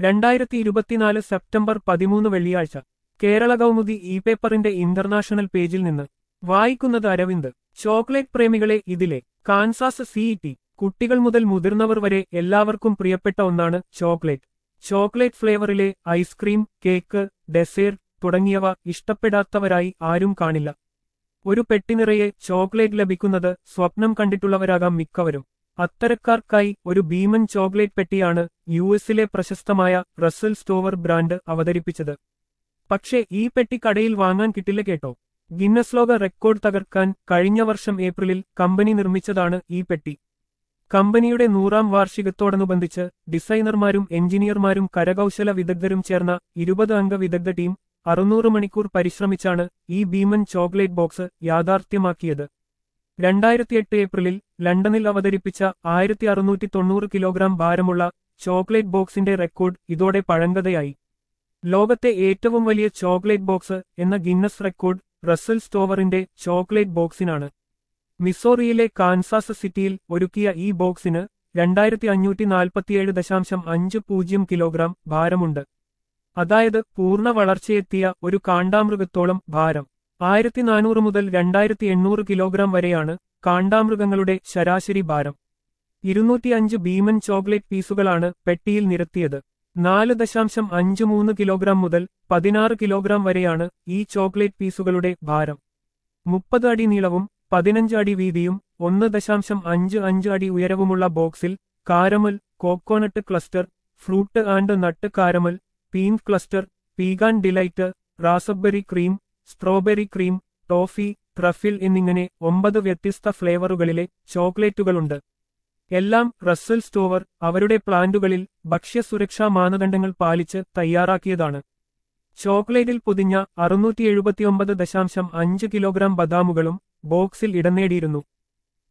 രണ്ടായിരത്തി ഇരുപത്തിനാല് സെപ്റ്റംബർ പതിമൂന്ന് വെള്ളിയാഴ്ച കേരള കൗമുദി ഇ പേപ്പറിന്റെ ഇന്റർനാഷണൽ പേജിൽ നിന്ന് വായിക്കുന്നത് അരവിന്ദ് ചോക്ലേറ്റ് പ്രേമികളെ ഇതിലെ കാൻസാസ് സിഇടി കുട്ടികൾ മുതൽ മുതിർന്നവർ വരെ എല്ലാവർക്കും പ്രിയപ്പെട്ട ഒന്നാണ് ചോക്ലേറ്റ് ചോക്ലേറ്റ് ഫ്ലേവറിലെ ഐസ്ക്രീം കേക്ക് ഡെസേർട്ട് തുടങ്ങിയവ ഇഷ്ടപ്പെടാത്തവരായി ആരും കാണില്ല ഒരു പെട്ടിനിറയെ ചോക്ലേറ്റ് ലഭിക്കുന്നത് സ്വപ്നം കണ്ടിട്ടുള്ളവരാകാം മിക്കവരും അത്തരക്കാർക്കായി ഒരു ഭീമൻ ചോക്ലേറ്റ് പെട്ടിയാണ് യു എസിലെ പ്രശസ്തമായ റസൽ സ്റ്റോവർ ബ്രാൻഡ് അവതരിപ്പിച്ചത് പക്ഷേ ഈ പെട്ടി കടയിൽ വാങ്ങാൻ കിട്ടില്ല കേട്ടോ ഗിന്നസ് ലോക റെക്കോർഡ് തകർക്കാൻ കഴിഞ്ഞ വർഷം ഏപ്രിലിൽ കമ്പനി നിർമ്മിച്ചതാണ് ഈ പെട്ടി കമ്പനിയുടെ നൂറാം വാർഷികത്തോടനുബന്ധിച്ച് ഡിസൈനർമാരും എഞ്ചിനീയർമാരും കരകൗശല വിദഗ്ധരും ചേർന്ന ഇരുപത് അംഗ വിദഗ്ധ ടീം അറുന്നൂറ് മണിക്കൂർ പരിശ്രമിച്ചാണ് ഈ ഭീമൻ ചോക്ലേറ്റ് ബോക്സ് യാഥാർത്ഥ്യമാക്കിയത് രണ്ടായിരത്തിയെട്ട് ഏപ്രിലിൽ ലണ്ടനിൽ അവതരിപ്പിച്ച ആയിരത്തി അറുന്നൂറ്റി തൊണ്ണൂറ് കിലോഗ്രാം ഭാരമുള്ള ചോക്ലേറ്റ് ബോക്സിന്റെ റെക്കോർഡ് ഇതോടെ പഴങ്കതയായി ലോകത്തെ ഏറ്റവും വലിയ ചോക്ലേറ്റ് ബോക്സ് എന്ന ഗിന്നസ് റെക്കോർഡ് റസൽ സ്റ്റോവറിന്റെ ചോക്ലേറ്റ് ബോക്സിനാണ് മിസോറിയിലെ കാൻസാസ് സിറ്റിയിൽ ഒരുക്കിയ ഈ ബോക്സിന് രണ്ടായിരത്തി അഞ്ഞൂറ്റി നാൽപ്പത്തിയേഴ് ദശാംശം അഞ്ച് പൂജ്യം കിലോഗ്രാം ഭാരമുണ്ട് അതായത് പൂർണ്ണ വളർച്ചയെത്തിയ ഒരു കാണ്ടാമൃഗത്തോളം ഭാരം ആയിരത്തി നാനൂറ് മുതൽ രണ്ടായിരത്തി എണ്ണൂറ് കിലോഗ്രാം വരെയാണ് കാണ്ടാമൃഗങ്ങളുടെ ശരാശരി ഭാരം ഇരുന്നൂറ്റിയഞ്ച് ഭീമൻ ചോക്ലേറ്റ് പീസുകളാണ് പെട്ടിയിൽ നിരത്തിയത് നാല് ദശാംശം അഞ്ച് മൂന്ന് കിലോഗ്രാം മുതൽ പതിനാറ് കിലോഗ്രാം വരെയാണ് ഈ ചോക്ലേറ്റ് പീസുകളുടെ ഭാരം മുപ്പത് അടി നീളവും പതിനഞ്ച് അടി വീതിയും ഒന്ന് ദശാംശം അഞ്ച് അഞ്ച് അടി ഉയരവുമുള്ള ബോക്സിൽ caramel coconut cluster fruit and nut caramel pecan cluster pecan delight raspberry cream strawberry cream toffee truffle എന്നിങ്ങനെ ഒമ്പത് വ്യത്യസ്ത ഫ്ലേവറുകളിലെ ചോക്ലേറ്റുകളുണ്ട് എല്ലാം റസ്സൽ സ്റ്റോവർ അവരുടെ പ്ലാന്റുകളിൽ ഭക്ഷ്യസുരക്ഷാ മാനദണ്ഡങ്ങൾ പാലിച്ച് തയ്യാറാക്കിയതാണ് ചോക്ലേറ്റിൽ പൊതിഞ്ഞ അറുന്നൂറ്റി എഴുപത്തിയൊമ്പത് ദശാംശം അഞ്ച് കിലോഗ്രാം ബദാമുകളും ബോക്സിൽ ഇടം നേടിയിരുന്നു